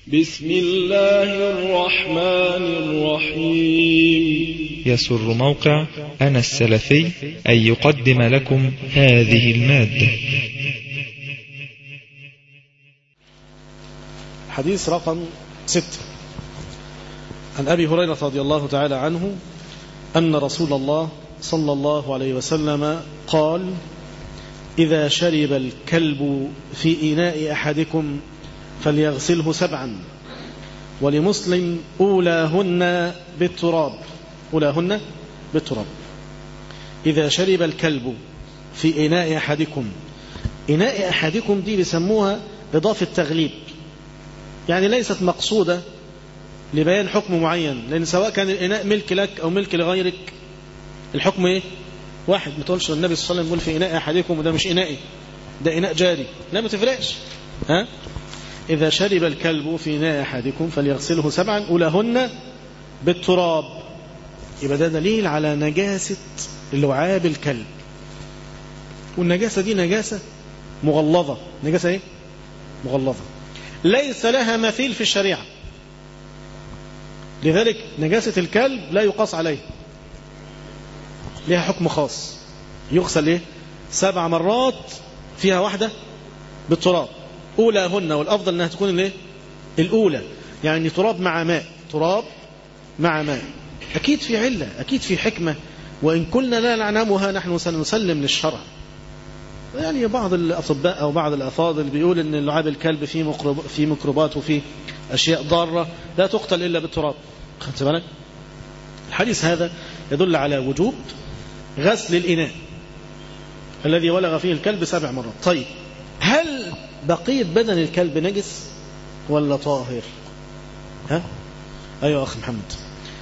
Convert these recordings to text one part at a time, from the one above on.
بسم الله الرحمن الرحيم يسر موقع أنا السلفي أن يقدم لكم هذه المادة حديث رقم ستة عن أبي هريرة رضي الله تعالى عنه أن رسول الله صلى الله عليه وسلم قال إذا شرب الكلب في إناء أحدكم فليغسله سبعا ولمسلم أولاهن بالتراب أولاهن بالتراب إذا شرب الكلب في إناء أحدكم إناء أحدكم دي بيسموها إضافة تغليب يعني ليست مقصودة لبيان حكم معين لأن سواء كان الإناء ملك لك أو ملك لغيرك الحكم إيه واحد ما تقولش النبي صلى الله عليه وسلم يقول في إناء أحدكم وده مش إنائي ده إناء جاري لا ما تفرقش ها إذا شرب الكلب في إناء أحدكم فليغسله سبعا أولاهن بالتراب يبقى ده دليل على نجاسة لعاب الكلب والنجاسة دي نجاسة مغلظة نجاسة إيه؟ مغلظة ليس لها مثيل في الشريعة لذلك نجاسة الكلب لا يقاس عليه لها حكم خاص يغسل إيه؟ سبع مرات فيها واحدة بالتراب أولاهن والأفضل أنها تكون الايه الأولى يعني تراب مع ماء تراب مع ماء أكيد في علة أكيد في حكمة وإن كنا لا نعلمها نحن سنسلم للشرع يعني بعض الأطباء أو بعض الأفاضل بيقول أن لعاب الكلب فيه ميكروب في ميكروبات وفيه أشياء ضارة لا تقتل إلا بالتراب خدت بالك الحديث هذا يدل على وجوب غسل الإناء الذي ولغ فيه الكلب سبع مرات طيب هل بقية بدن الكلب نجس ولا طاهر ها أيوة أخي محمد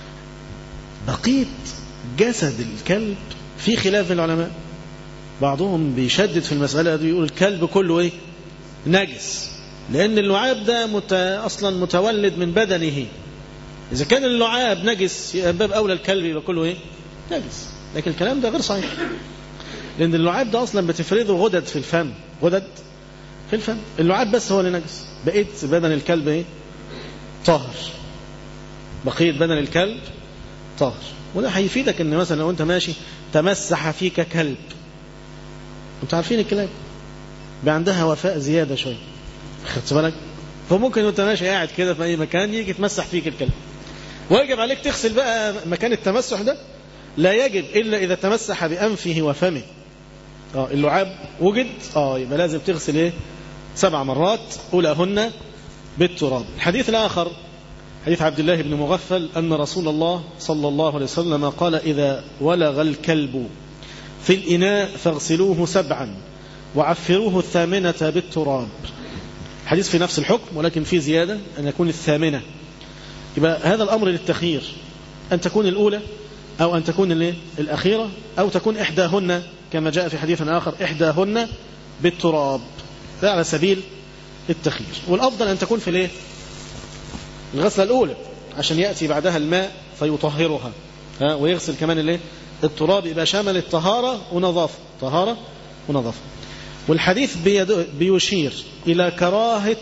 بقية جسد الكلب في خلاف العلماء بعضهم بيشدد في المسألة دي يقول الكلب كله إيه نجس لأن اللعاب ده مت... أصلا متولد من بدنه إذا كان اللعاب نجس يبقى باب أولى الكلب يبقى كله إيه نجس لكن الكلام ده غير صحيح لأن اللعاب ده أصلا بتفرزه غدد في الفم غدد في الفم اللعاب بس هو اللي نجس بقيت بدن الكلب ايه طاهر بقية بدن الكلب طاهر وده هيفيدك ان مثلا لو انت ماشي تمسح فيك كلب انتوا عارفين الكلاب بقى عندها وفاء زيادة شوية خدت بالك فممكن وانت ماشي قاعد كده في اي مكان يجي يتمسح فيك الكلب ويجب عليك تغسل بقى مكان التمسح ده لا يجب الا اذا تمسح بانفه وفمه اه اللعاب وجد اه يبقى لازم تغسل ايه سبع مرات أولاهن بالتراب الحديث الآخر حديث عبد الله بن مغفل أن رسول الله صلى الله عليه وسلم قال إذا ولغ الكلب في الإناء فاغسلوه سبعا وعفروه الثامنة بالتراب حديث في نفس الحكم ولكن في زيادة أن يكون الثامنة يبقى هذا الأمر للتخيير أن تكون الأولى أو أن تكون الأخيرة أو تكون إحداهن كما جاء في حديث آخر إحداهن بالتراب ده على سبيل التخيير والأفضل أن تكون في الايه الغسلة الأولى عشان يأتي بعدها الماء فيطهرها ها ويغسل كمان الايه التراب يبقى شامل الطهارة ونظافة طهارة ونظافة والحديث بيشير إلى كراهة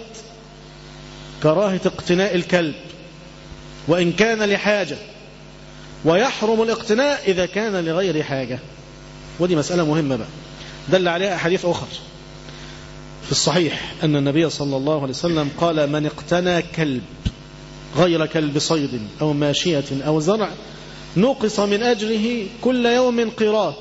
كراهة اقتناء الكلب وإن كان لحاجة ويحرم الاقتناء إذا كان لغير حاجة ودي مسألة مهمة بقى دل عليها أحاديث أخرى في الصحيح أن النبي صلى الله عليه وسلم قال من اقتنى كلب غير كلب صيد أو ماشية أو زرع نقص من أجره كل يوم قيراط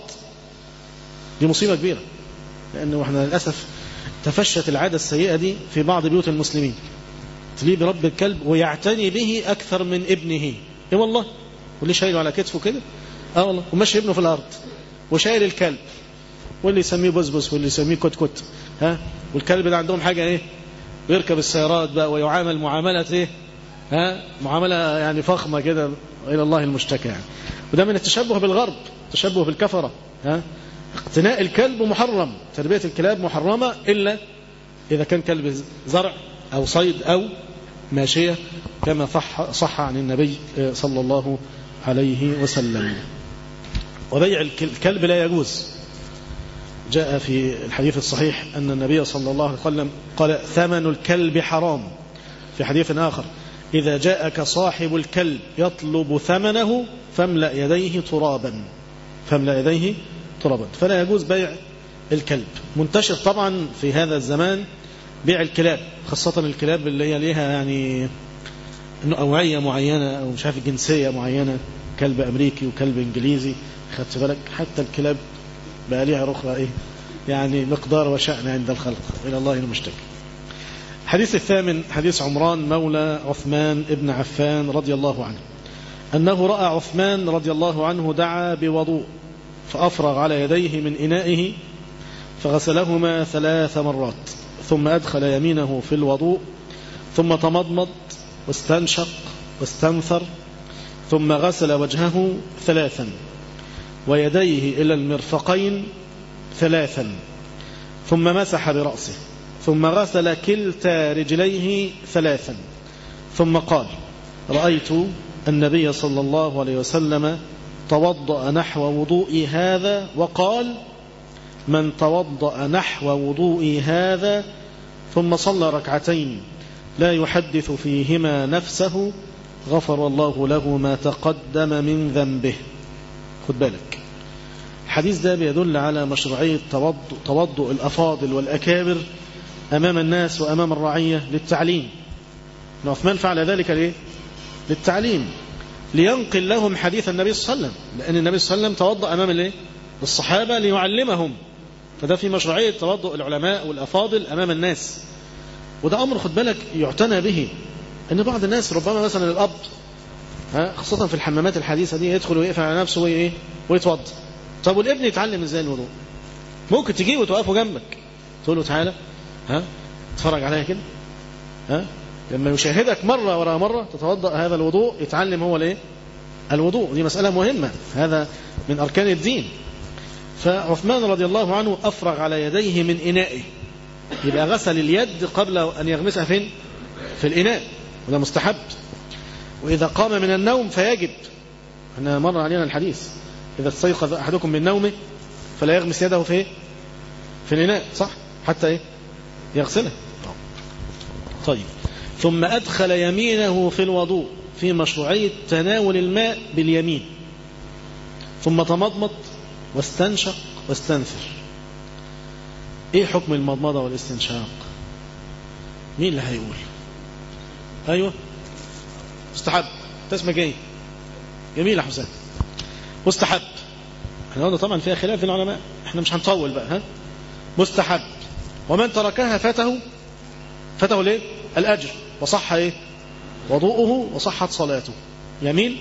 دي مصيبة كبيرة لأنه احنا للأسف تفشت العادة السيئة دي في بعض بيوت المسلمين تليه برب الكلب ويعتني به أكثر من ابنه ايه والله واللي شايله على كتفه كده اه والله ومشي ابنه في الأرض وشايل الكلب واللي يسميه بسبس واللي يسميه كت كت ها والكلب ده عندهم حاجة ايه بيركب السيارات بقى ويعامل معاملة ايه ها معاملة يعني فخمة كده إلى الله المشتكى يعني وده من التشبه بالغرب التشبه بالكفرة ها اقتناء الكلب محرم تربية الكلاب محرمة إلا إذا كان كلب زرع أو صيد أو ماشية كما صح, صح عن النبي صلى الله عليه وسلم وبيع الكلب لا يجوز جاء في الحديث الصحيح أن النبي صلى الله عليه وسلم قال ثمن الكلب حرام في حديث آخر إذا جاءك صاحب الكلب يطلب ثمنه فاملأ يديه ترابا فاملأ يديه ترابا فلا يجوز بيع الكلب منتشر طبعا في هذا الزمان بيع الكلاب خاصة الكلاب اللي هي ليها يعني نوعية معينة أو مش عارف جنسية معينة كلب أمريكي وكلب إنجليزي خدت بالك حتى الكلاب بقى ليها أخرى إيه يعني مقدار وشأن عند الخلق إلى الله المشتكي الحديث الثامن حديث عمران مولى عثمان ابن عفان رضي الله عنه أنه رأى عثمان رضي الله عنه دعا بوضوء فأفرغ على يديه من إنائه فغسلهما ثلاث مرات ثم أدخل يمينه في الوضوء ثم تمضمض واستنشق واستنثر ثم غسل وجهه ثلاثا ويديه إلى المرفقين ثلاثا ثم مسح برأسه ثم غسل كلتا رجليه ثلاثا ثم قال رأيت النبي صلى الله عليه وسلم توضأ نحو وضوء هذا وقال من توضأ نحو وضوء هذا ثم صلى ركعتين لا يحدث فيهما نفسه غفر الله له ما تقدم من ذنبه خد بالك الحديث ده بيدل على مشروعية توضؤ, توضؤ الأفاضل والأكابر أمام الناس وأمام الرعية للتعليم عثمان فعل ذلك ليه؟ للتعليم لينقل لهم حديث النبي صلى الله عليه وسلم لأن النبي صلى الله عليه وسلم توضأ أمام الايه؟ الصحابة ليعلمهم فده في مشروعية توضؤ العلماء والأفاضل أمام الناس وده أمر خد بالك يعتنى به أن بعض الناس ربما مثلا الأب خاصة في الحمامات الحديثة دي يدخل ويقفل على نفسه وإيه ويتوضأ طب والابن يتعلم ازاي الوضوء ممكن تجيه وتوقفه جنبك تقول له تعالى ها اتفرج عليا كده ها لما يشاهدك مرة وراء مرة تتوضأ هذا الوضوء يتعلم هو الايه الوضوء دي مسألة مهمة هذا من أركان الدين فعثمان رضي الله عنه أفرغ على يديه من إنائه يبقى غسل اليد قبل أن يغمسها فين في الإناء وده مستحب وإذا قام من النوم فيجب احنا مر علينا الحديث إذا استيقظ أحدكم من نومه فلا يغمس يده في إيه؟ في الإناء صح حتى إيه يغسله طيب ثم أدخل يمينه في الوضوء في مشروعية تناول الماء باليمين ثم تمضمض واستنشق واستنثر ايه حكم المضمضة والاستنشاق مين اللي هيقول ايوه مستحب تسمى ايه جميل يا حسين مستحب احنا قلنا طبعا فيها خلاف بين العلماء احنا مش هنطول بقى ها مستحب ومن تركها فاته فاته ليه الاجر وصح ايه وضوءه وصحت صلاته يمين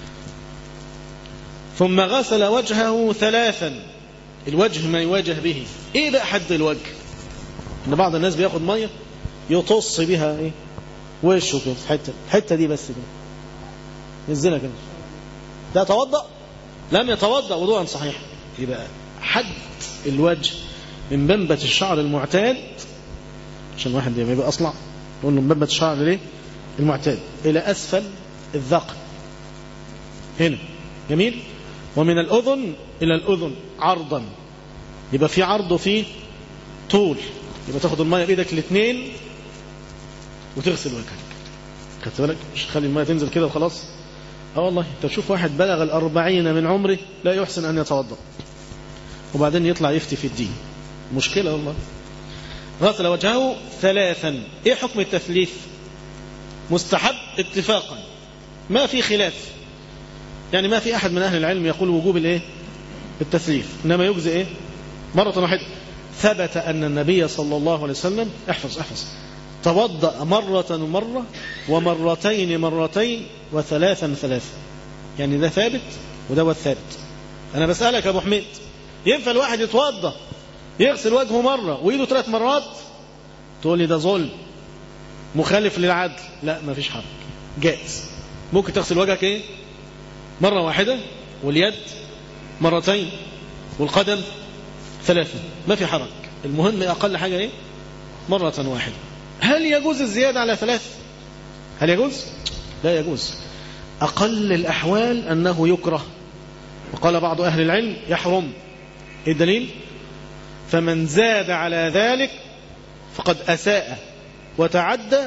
ثم غسل وجهه ثلاثا الوجه ما يواجه به ايه بقى حد الوجه ان بعض الناس بياخد ميه يطص بها ايه وشه كده حته الحته دي بس كده ينزلها كده ده توضأ لم يتوضأ وضوءا صحيحا يبقى حد الوجه من منبت الشعر المعتاد عشان واحد لما يبقى اصلع نقول له منبت الشعر ليه المعتاد الى اسفل الذقن هنا جميل ومن الاذن الى الاذن عرضا يبقى في عرض وفي طول يبقى تاخد الميه بايدك الاثنين وتغسل وجهك خدت بالك مش تخلي الميه تنزل كده وخلاص اه والله انت تشوف واحد بلغ الأربعين من عمره لا يحسن أن يتوضا وبعدين يطلع يفتي في الدين مشكلة والله غسل وجهه ثلاثا ايه حكم التثليث مستحب اتفاقا ما في خلاف يعني ما في أحد من أهل العلم يقول وجوب الايه التثليث إنما يجزي ايه مرة واحدة ثبت أن النبي صلى الله عليه وسلم احفظ احفظ توضأ مرة مرة ومرتين مرتين وثلاثا ثلاثا يعني ده ثابت وده هو الثابت أنا بسألك يا أبو حميد ينفع الواحد يتوضأ يغسل وجهه مرة وإيده ثلاث مرات تقول لي ده ظلم مخالف للعدل لا ما فيش حرج جائز ممكن تغسل وجهك ايه مرة واحدة واليد مرتين والقدم ثلاثة ما في حرج المهم أقل حاجة ايه مرة واحدة هل يجوز الزيادة على ثلاث هل يجوز لا يجوز أقل الأحوال أنه يكره وقال بعض أهل العلم يحرم إيه الدليل فمن زاد على ذلك فقد أساء وتعدى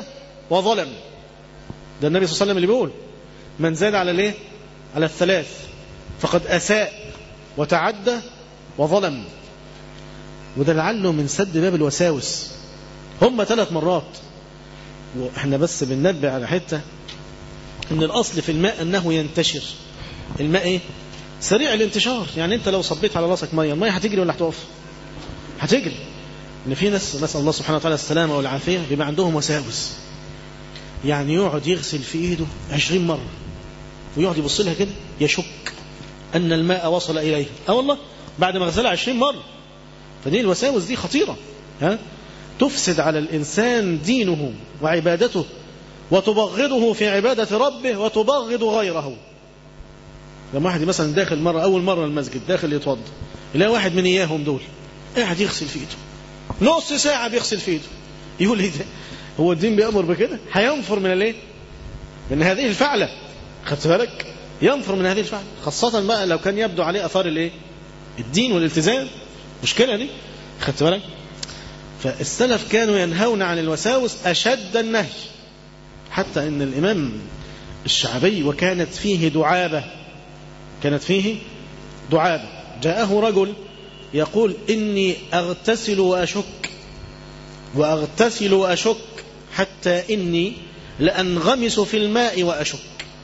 وظلم ده النبي صلى الله عليه وسلم اللي بيقول من زاد على الايه على الثلاث فقد أساء وتعدى وظلم وده لعله من سد باب الوساوس هم ثلاث مرات واحنا بس بننبه على حته ان الاصل في الماء انه ينتشر الماء ايه سريع الانتشار يعني انت لو صبيت على راسك ميه الميه هتجري ولا هتقف هتجري ان في ناس نسال الله سبحانه وتعالى السلامه والعافيه بيبقى عندهم وساوس يعني يقعد يغسل في ايده عشرين مره ويقعد يبص لها كده يشك ان الماء وصل اليه اه والله بعد ما غسلها عشرين مره فدي الوساوس دي خطيره ها تفسد على الانسان دينه وعبادته وتبغضه في عباده ربه وتبغض غيره لما واحد مثلا داخل مرة أول مرة المسجد داخل يتوضى يلاقي واحد من إياهم دول قاعد يغسل في إيده نص ساعة بيغسل في إيده يقول إيه ده هو الدين بيأمر بكده هينفر من الايه من هذه الفعلة خدت بالك ينفر من هذه الفعلة خاصة بقى لو كان يبدو عليه أثار الايه الدين والالتزام مشكلة دي خدت بالك فالسلف كانوا ينهون عن الوساوس أشد النهي حتى ان الإمام الشعبي وكانت فيه دعابة كانت فيه دعابة جاءه رجل يقول إني أغتسل وأشك وأغتسل وأشك حتى إني لأنغمس في الماء وأشك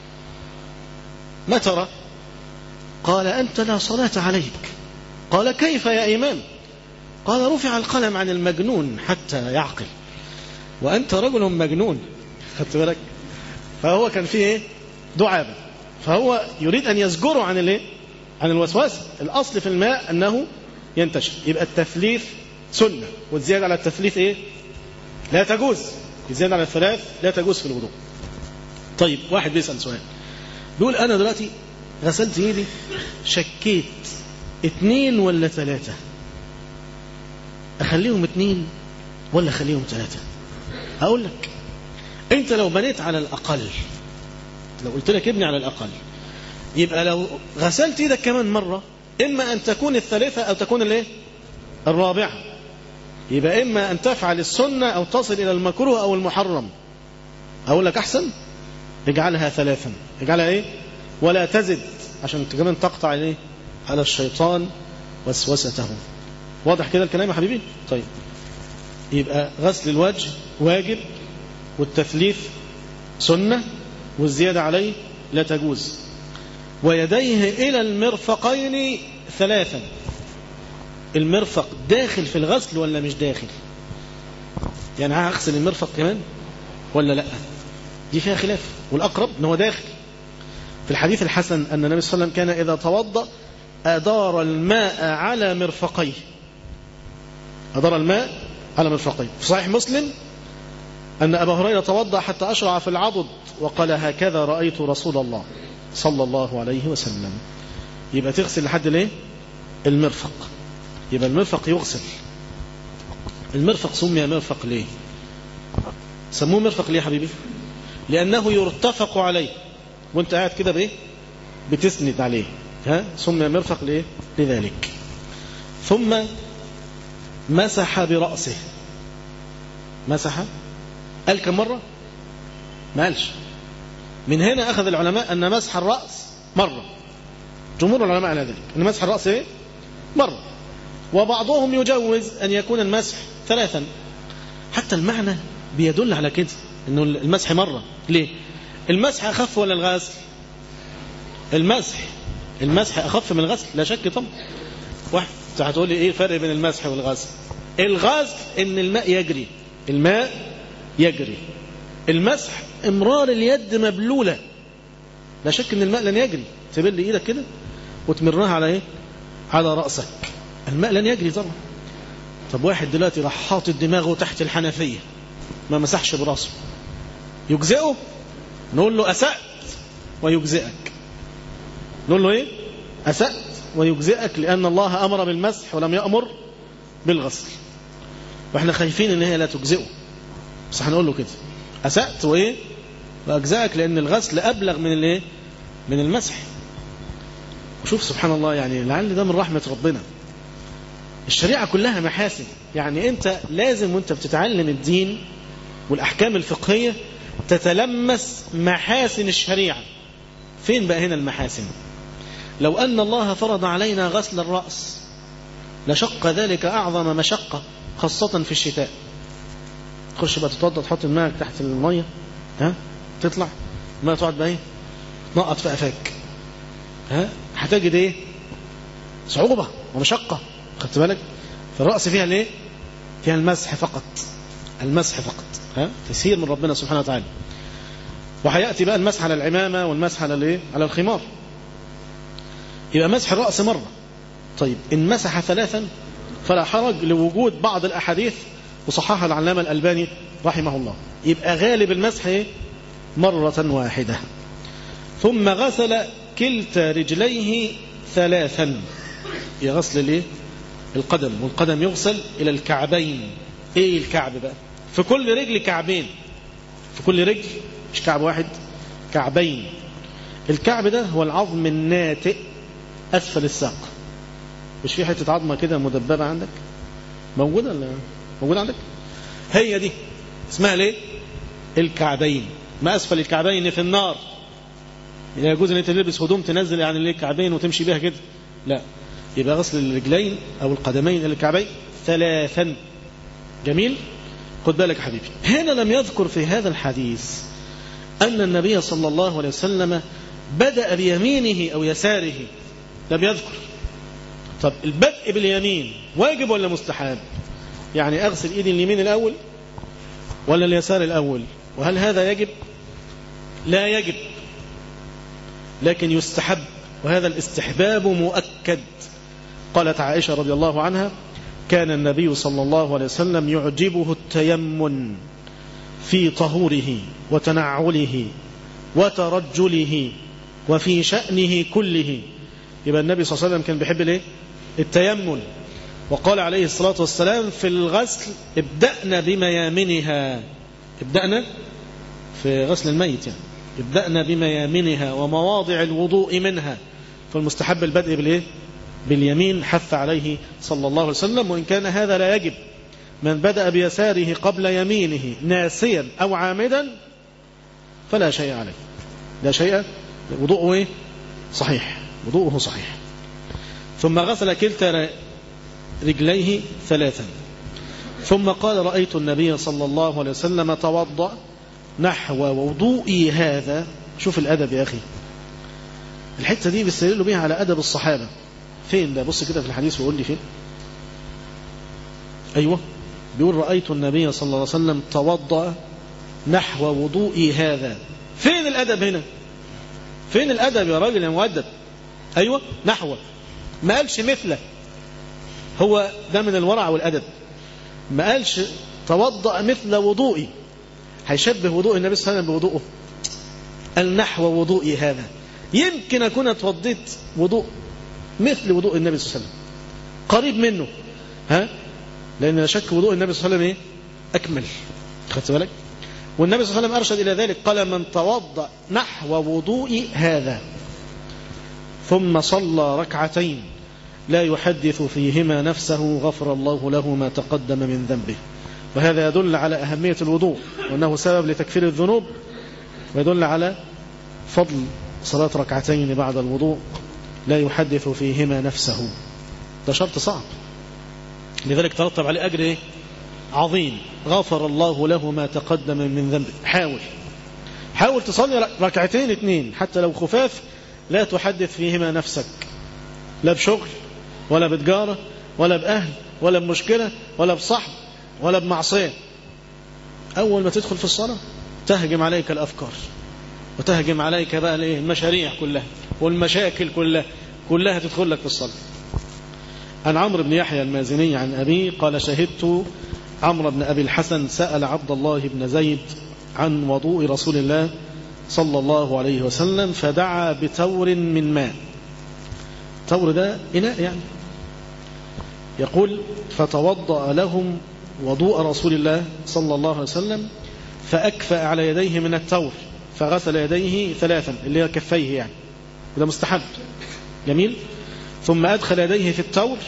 ما ترى قال أنت لا صلاة عليك قال كيف يا إمام قال رفع القلم عن المجنون حتى يعقل وأنت رجل مجنون خدت بالك فهو كان فيه إيه؟ دعابة فهو يريد أن يزجره عن الايه عن الوسواس الأصل في الماء أنه ينتشر يبقى التثليث سنة والزيادة على التثليث إيه لا تجوز الزيادة على الثلاث لا تجوز في الوضوء طيب واحد بيسأل سؤال بيقول أنا دلوقتي غسلت إيدي شكيت اتنين ولا ثلاثة أخليهم اتنين ولا أخليهم ثلاثة هقول لك أنت لو بنيت على الأقل لو قلت لك ابني على الأقل يبقى لو غسلت ايدك كمان مرة إما أن تكون الثالثة أو تكون الايه الرابعة يبقى إما أن تفعل السنة أو تصل إلى المكروه أو المحرم أقول لك أحسن اجعلها ثلاثا اجعلها إيه ولا تزد عشان كمان تقطع إيه على الشيطان وسوسته واضح كده الكلام يا حبيبي طيب يبقى غسل الوجه واجب والتثليث سنة والزيادة عليه لا تجوز ويديه إلى المرفقين ثلاثا المرفق داخل في الغسل ولا مش داخل يعني هغسل المرفق كمان ولا لا دي فيها خلاف والأقرب أنه داخل في الحديث الحسن أن النبي صلى الله عليه وسلم كان إذا توضأ أدار الماء على مرفقيه أدار الماء على مرفقيه في صحيح مسلم أن أبا هريرة توضأ حتى أشرع في العضد وقال هكذا رأيت رسول الله صلى الله عليه وسلم يبقى تغسل لحد الايه المرفق يبقى المرفق يغسل المرفق سمي مرفق ليه سموه مرفق ليه يا حبيبي لأنه يرتفق عليه وانت قاعد كده بايه بتسند عليه ها سمي مرفق ليه لذلك ثم مسح برأسه مسح قال كم مرة ما قالش من هنا أخذ العلماء أن مسح الرأس مرة جمهور العلماء على ذلك أن مسح الرأس إيه؟ مرة وبعضهم يجوز أن يكون المسح ثلاثا حتى المعنى بيدل على كده أنه المسح مرة ليه المسح أخف ولا الغسل المسح المسح أخف من الغسل لا شك طبعا واحد هتقول لي إيه الفرق بين المسح والغسل الغسل إن الماء يجري الماء يجري المسح امرار اليد مبلولة لا شك ان الماء لن يجري تبل ايدك كده وتمرها على ايه على رأسك الماء لن يجري طبعا طب واحد دلوقتي راح حاطط دماغه تحت الحنفية ما مسحش براسه يجزئه نقول له أسأت ويجزئك نقول له ايه أسأت ويجزئك لأن الله أمر بالمسح ولم يأمر بالغسل واحنا خايفين ان هي لا تجزئه بس هنقول له كده أسأت وإيه وأجزاك لأن الغسل أبلغ من الإيه من المسح وشوف سبحان الله يعني لعل ده من رحمة ربنا الشريعة كلها محاسن يعني أنت لازم وأنت بتتعلم الدين والأحكام الفقهية تتلمس محاسن الشريعة فين بقى هنا المحاسن لو أن الله فرض علينا غسل الرأس لشق ذلك أعظم مشقة خاصة في الشتاء تخش بقى تتوضى تحط دماغك تحت المية ها تطلع ما تقعد بقى ايه نقط في قفاك ها هتجد ايه صعوبة ومشقة خدت بالك فالرأس فيها الايه فيها المسح فقط المسح فقط ها تسهير من ربنا سبحانه وتعالى وهياتي بقى المسح على العمامة والمسح على الايه على الخمار يبقى مسح الرأس مرة طيب إن مسح ثلاثا فلا حرج لوجود بعض الأحاديث وصححها العلامة الألباني رحمه الله يبقى غالب المسح إيه؟ مرة واحدة ثم غسل كلتا رجليه ثلاثا يغسل الايه القدم والقدم يغسل إلى الكعبين إيه الكعب بقى في كل رجل كعبين في كل رجل مش كعب واحد كعبين الكعب ده هو العظم الناتئ أسفل الساق مش في حتة عظمة كده مدببة عندك موجودة ولا موجودة عندك هي دي اسمها ليه الكعبين ما أسفل الكعبين في النار لا يجوز ان انت تلبس هدوم تنزل يعني ليه الكعبين وتمشي بيها كده لا يبقى غسل الرجلين او القدمين الى الكعبين ثلاثا جميل خد بالك يا حبيبي هنا لم يذكر في هذا الحديث ان النبي صلى الله عليه وسلم بدأ بيمينه او يساره لم يذكر طب البدء باليمين واجب ولا مستحب يعني اغسل ايدي اليمين الاول ولا اليسار الاول وهل هذا يجب لا يجب لكن يستحب وهذا الاستحباب مؤكد قالت عائشة رضي الله عنها كان النبي صلى الله عليه وسلم يعجبه التيمن في طهوره وتنعله وترجله وفي شأنه كله يبقى النبي صلى الله عليه وسلم كان بيحب الايه التيمن وقال عليه الصلاة والسلام في الغسل ابدأنا بميامنها ابدأنا في غسل الميت يعني ابدأنا بميامنها ومواضع الوضوء منها فالمستحب البدء بالايه باليمين حث عليه صلى الله عليه وسلم وإن كان هذا لا يجب من بدأ بيساره قبل يمينه ناسيا أو عامدا فلا شيء عليه لا شيء وضوءه إيه؟ صحيح وضوءه صحيح ثم غسل كلتا رجليه ثلاثا ثم قال رأيت النبي صلى الله عليه وسلم توضأ نحو وضوئي هذا شوف الأدب يا أخي الحتة دي بيستدلوا بيها على أدب الصحابة فين ده بص كده في الحديث ويقول لي فين أيوة بيقول رأيت النبي صلى الله عليه وسلم توضأ نحو وضوئي هذا فين الأدب هنا فين الأدب يا راجل يا مؤدب أيوة نحو ما قالش مثله هو ده من الورع والأدب ما قالش توضأ مثل وضوئي هيشبه وضوء النبي صلى الله عليه وسلم بوضوءه النحو وضوئي هذا يمكن أكون اتوضيت وضوء مثل وضوء النبي صلى الله عليه وسلم قريب منه ها لأن لا شك وضوء النبي صلى الله عليه وسلم إيه؟ أكمل خدت بالك والنبي صلى الله عليه وسلم أرشد إلى ذلك قال من توضأ نحو وضوء هذا ثم صلى ركعتين لا يحدث فيهما نفسه غفر الله له ما تقدم من ذنبه وهذا يدل على أهمية الوضوء وأنه سبب لتكفير الذنوب ويدل على فضل صلاة ركعتين بعد الوضوء لا يحدث فيهما نفسه ده شرط صعب لذلك ترتب عليه أجر إيه؟ عظيم غفر الله له ما تقدم من ذنبه حاول حاول تصلي ركعتين اثنين حتى لو خفاف لا تحدث فيهما نفسك لا بشغل ولا بتجارة ولا بأهل ولا بمشكلة ولا بصحب ولا بمعصية أول ما تدخل في الصلاة تهجم عليك الأفكار وتهجم عليك بقى المشاريع كلها والمشاكل كلها كلها تدخل لك في الصلاة عن عمرو بن يحيى المازني عن أبيه قال شهدت عمرو بن أبي الحسن سأل عبد الله بن زيد عن وضوء رسول الله صلى الله عليه وسلم فدعا بتور من ماء تور ده إناء يعني يقول فتوضأ لهم وضوء رسول الله صلى الله عليه وسلم فأكفأ على يديه من التور فغسل يديه ثلاثا اللي هي كفيه يعني وده مستحب جميل ثم أدخل يديه في التور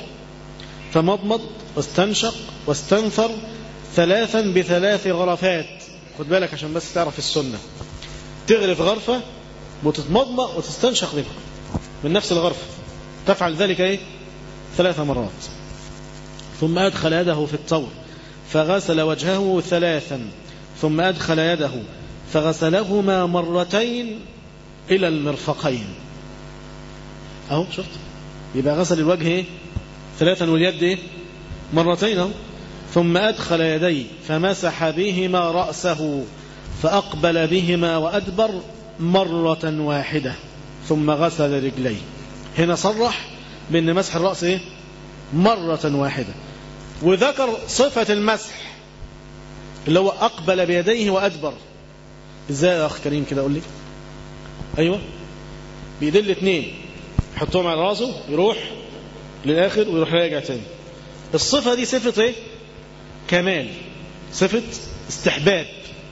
فمضمض واستنشق واستنثر ثلاثا بثلاث غرفات خد بالك عشان بس تعرف السنة تغرف غرفة وتتمضمض وتستنشق منها من نفس الغرفة تفعل ذلك ايه ثلاث مرات ثم أدخل يده في الطور فغسل وجهه ثلاثا ثم أدخل يده فغسلهما مرتين إلى المرفقين أهو شفت يبقى غسل الوجه إيه؟ ثلاثا واليد إيه؟ مرتين أهو ثم أدخل يديه فمسح بهما رأسه فأقبل بهما وأدبر مرة واحدة ثم غسل رجليه هنا صرح بأن مسح الرأس إيه؟ مرة واحدة وذكر صفة المسح اللي هو أقبل بيديه وأدبر إزاي يا أخ كريم كده أقول لي أيوة بيدل الاثنين يحطهم على راسه يروح للآخر ويروح راجع تاني الصفة دي صفة إيه كمال صفة استحباب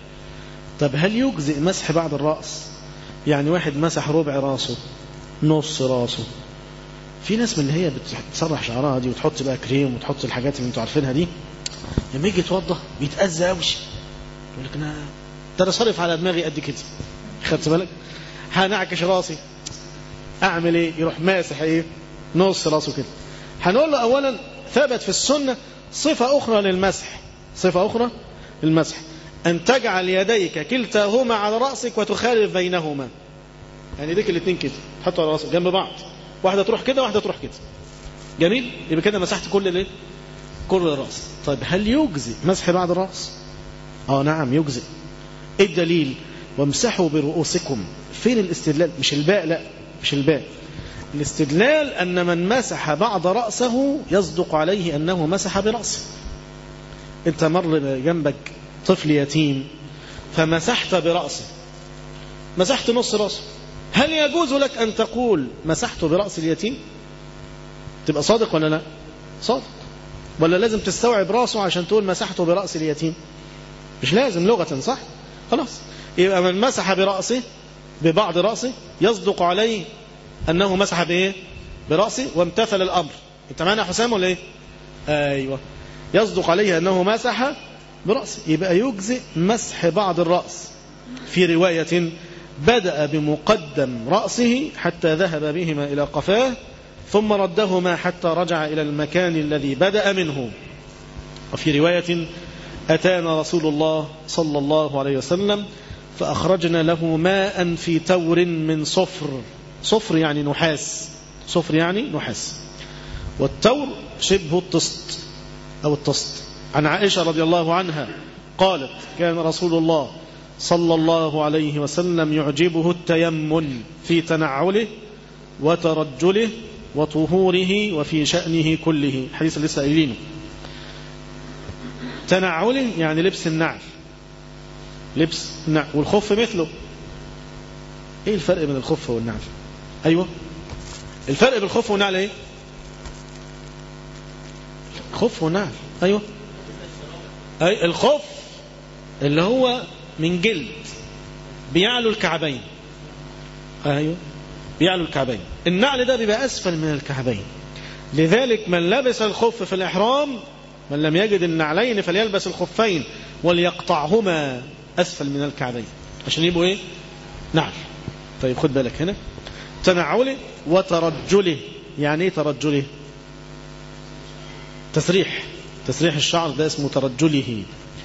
طب هل يجزئ مسح بعد الرأس يعني واحد مسح ربع راسه نص راسه في ناس من اللي هي بتسرح شعرها دي وتحط بقى كريم وتحط الحاجات اللي انتوا عارفينها دي لما يجي يتوضى بيتأذى قوي يقول لك انا ده انا صارف على دماغي قد كده خدت بالك هنعكش راسي اعمل ايه يروح ماسح ايه نص راسه كده هنقول له اولا ثبت في السنه صفه اخرى للمسح صفه اخرى للمسح ان تجعل يديك كلتاهما على راسك وتخالف بينهما يعني ايديك الاثنين كده تحطوا على راسك جنب بعض واحده تروح كده واحده تروح كده جميل يبقى كده مسحت كل الايه كل الراس طيب هل يجزي مسح بعد الراس اه نعم يجزي ايه الدليل وامسحوا برؤوسكم فين الاستدلال مش الباء لا مش الباء الاستدلال أن من مسح بعض رأسه يصدق عليه أنه مسح برأسه أنت مر جنبك طفل يتيم فمسحت برأسه مسحت نص رأسه هل يجوز لك أن تقول مسحت برأس اليتيم تبقى صادق ولا لا صادق ولا لازم تستوعب رأسه عشان تقول مسحته برأس اليتيم مش لازم لغة صح خلاص يبقى من مسح برأسه ببعض رأسه يصدق عليه أنه مسح بإيه برأسه وامتثل الأمر انت معنا حسام ولا إيه أيوة يصدق عليه أنه مسح برأسه يبقى يجزئ مسح بعض الرأس في رواية بدأ بمقدم رأسه حتى ذهب بهما إلى قفاه ثم ردهما حتى رجع إلى المكان الذي بدأ منه وفي رواية أتانا رسول الله صلى الله عليه وسلم فأخرجنا له ماء في تور من صفر صفر يعني نحاس صفر يعني نحاس والتور شبه الطست أو الطست عن عائشة رضي الله عنها قالت كان رسول الله صلى الله عليه وسلم يعجبه التيمل في تنعله وترجله وطهوره وفي شأنه كله حديث لسه قايلينه تنعله يعني لبس النعل لبس النعل والخف مثله ايه الفرق بين الخف والنعل ايوه الفرق بين الخف والنعل ايه خف ونعل ايوه أي الخف اللي هو من جلد بيعلو الكعبين ايوه بيعلو الكعبين النعل ده بيبقى اسفل من الكعبين لذلك من لبس الخف في الاحرام من لم يجد النعلين فليلبس الخفين وليقطعهما اسفل من الكعبين عشان يبقوا ايه نعل طيب خد بالك هنا تنعله وترجله يعني ايه ترجله تسريح تسريح الشعر ده اسمه ترجله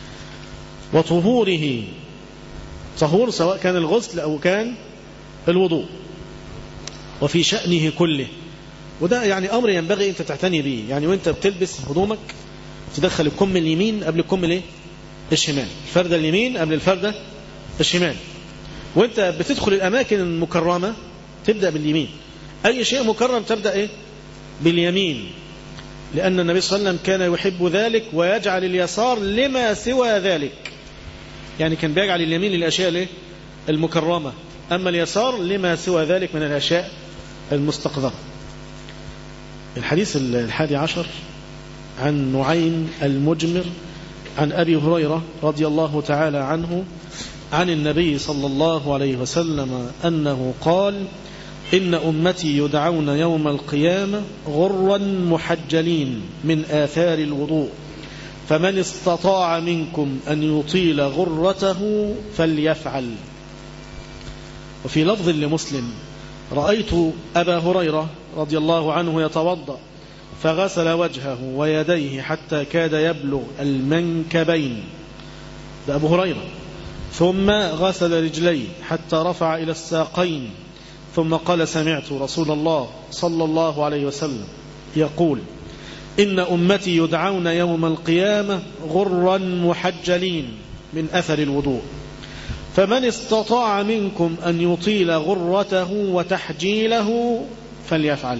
وطهوره طهور سواء كان الغسل أو كان الوضوء وفي شأنه كله وده يعني أمر ينبغي أنت تعتني به يعني وأنت بتلبس هدومك تدخل الكم اليمين قبل الكم الايه الشمال الفردة اليمين قبل الفردة الشمال وانت بتدخل الأماكن المكرمة تبدأ باليمين أي شيء مكرم تبدأ إيه باليمين لأن النبي صلى الله عليه وسلم كان يحب ذلك ويجعل اليسار لما سوى ذلك يعني كان بيجعل اليمين للأشياء الايه المكرمة أما اليسار لما سوى ذلك من الأشياء المستقذرة الحديث الحادي عشر عن نعيم المجمر عن أبي هريرة رضي الله تعالى عنه عن النبي صلى الله عليه وسلم أنه قال إن أمتي يدعون يوم القيامة غرا محجلين من آثار الوضوء فمن استطاع منكم أن يطيل غرته فليفعل وفي لفظ لمسلم رأيت أبا هريرة رضي الله عنه يتوضأ فغسل وجهه ويديه حتى كاد يبلغ المنكبين ده أبو هريرة ثم غسل رجليه حتى رفع إلى الساقين ثم قال سمعت رسول الله صلى الله عليه وسلم يقول إن أمتي يدعون يوم القيامة غرا محجلين من أثر الوضوء فمن استطاع منكم أن يطيل غرته وتحجيله فليفعل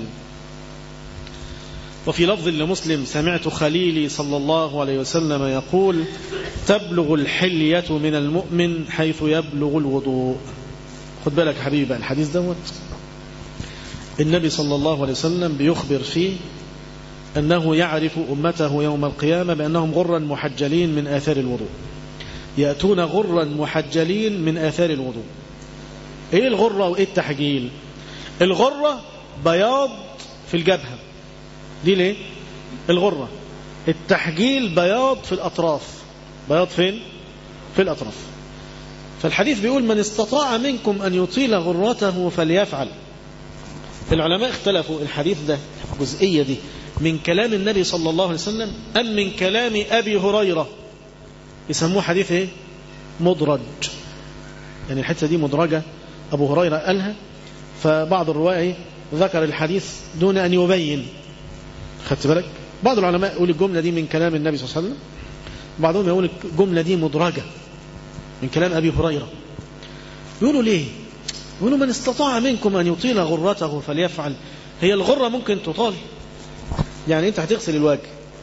وفي لفظ لمسلم سمعت خليلي صلى الله عليه وسلم يقول تبلغ الحلية من المؤمن حيث يبلغ الوضوء خد بالك حبيبي الحديث دوت النبي صلى الله عليه وسلم بيخبر فيه أنه يعرف أمته يوم القيامة بأنهم غرا محجلين من آثار الوضوء يأتون غرا محجلين من آثار الوضوء إيه الغرة وإيه التحجيل الغرة بياض في الجبهة دي ليه الغرة التحجيل بياض في الأطراف بياض فين في الأطراف فالحديث بيقول من استطاع منكم أن يطيل غرته فليفعل العلماء اختلفوا الحديث ده الجزئية دي من كلام النبي صلى الله عليه وسلم أم من كلام أبي هريرة يسموه حديث ايه مدرج يعني الحتة دي مدرجة أبو هريرة قالها فبعض الرواية ذكر الحديث دون أن يبين خدت بالك بعض العلماء يقول الجملة دي من كلام النبي صلى الله عليه وسلم بعضهم يقول الجملة دي مدرجة من كلام أبي هريرة يقولوا ليه يقولوا من استطاع منكم أن يطيل غرته فليفعل هي الغرة ممكن تطال يعني أنت هتغسل الوجه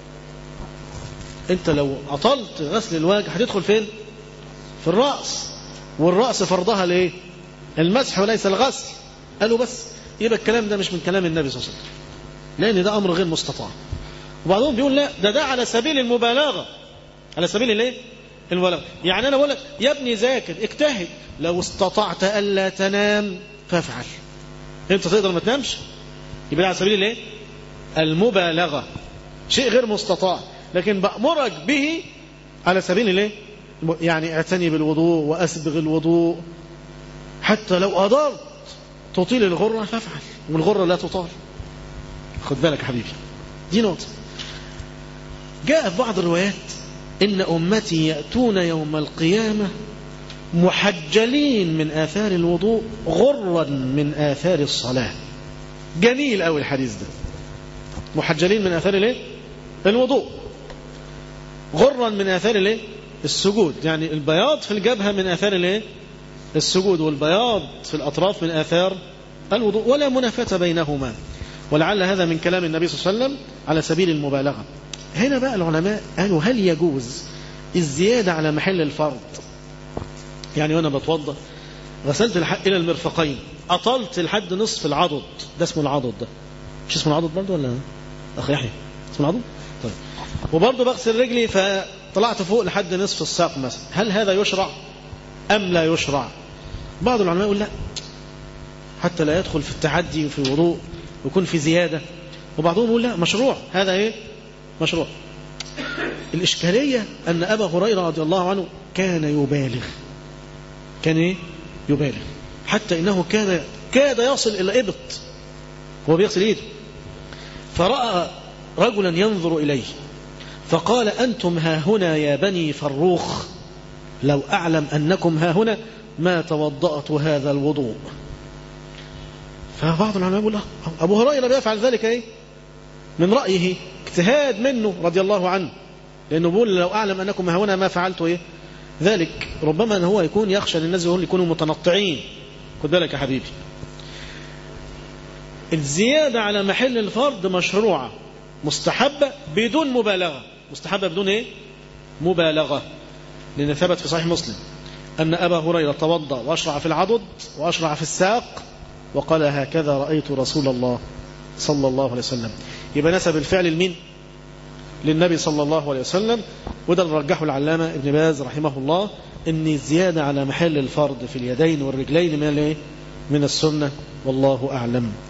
أنت لو أطلت غسل الوجه هتدخل فين في الرأس والرأس فرضها ليه المسح وليس الغسل قالوا بس يبقى الكلام ده مش من كلام النبي صلى الله عليه وسلم لأن ده أمر غير مستطاع وبعضهم بيقول لا ده ده على سبيل المبالغة على سبيل الايه المبالغة يعني أنا بقول لك يا ابني ذاكر اجتهد لو استطعت ألا تنام فافعل أنت تقدر ما تنامش يبقى على سبيل الايه المبالغة شيء غير مستطاع لكن بأمرك به على سبيل الايه يعني اعتني بالوضوء وأسبغ الوضوء حتى لو قدرت تطيل الغرة فافعل والغرة لا تطال خد بالك حبيبي دي نقطة جاء في بعض الروايات إن أمتي يأتون يوم القيامة محجلين من آثار الوضوء غرا من آثار الصلاة جميل أوي الحديث ده محجلين من آثار الايه الوضوء غرا من آثار الايه السجود يعني البياض في الجبهة من آثار الايه السجود والبياض في الأطراف من آثار الوضوء ولا منافاة بينهما ولعل هذا من كلام النبي صلى الله عليه وسلم على سبيل المبالغة هنا بقى العلماء قالوا هل يجوز الزيادة على محل الفرض يعني وانا بتوضى غسلت الحق الى المرفقين اطلت لحد نصف العضد ده اسمه العضد ده مش اسمه العضد برضه ولا اخ يحيى اسمه العضد طيب وبرضه بغسل رجلي فطلعت فوق لحد نصف الساق مثلا هل هذا يشرع ام لا يشرع بعض العلماء يقول لا حتى لا يدخل في التعدي وفي الوضوء ويكون في زيادة وبعضهم يقول لا مشروع هذا ايه مشروع الإشكالية أن أبا هريرة رضي الله عنه كان يبالغ كان إيه؟ يبالغ حتى إنه كان كاد يصل إلى إبط هو بيغسل إيده فرأى رجلا ينظر إليه فقال أنتم ها هنا يا بني فروخ لو أعلم أنكم ها هنا ما توضأت هذا الوضوء فبعض العلماء يقول أبو هريرة بيفعل ذلك إيه؟ من رأيه اجتهاد منه رضي الله عنه لأنه بيقول لو أعلم أنكم هنا ما فعلت إيه ذلك ربما أن هو يكون يخشى أن الناس يقول يكونوا متنطعين خد بالك يا حبيبي الزيادة على محل الفرض مشروعة مستحبة بدون مبالغة مستحبة بدون إيه مبالغة لأن ثبت في صحيح مسلم أن أبا هريرة توضأ وأشرع في العضد وأشرع في الساق وقال هكذا رأيت رسول الله صلى الله عليه وسلم يبقى نسب الفعل لمين للنبي صلى الله عليه وسلم وده اللي رجحه العلامة ابن باز رحمه الله ان الزيادة على محل الفرض في اليدين والرجلين من من السنة والله أعلم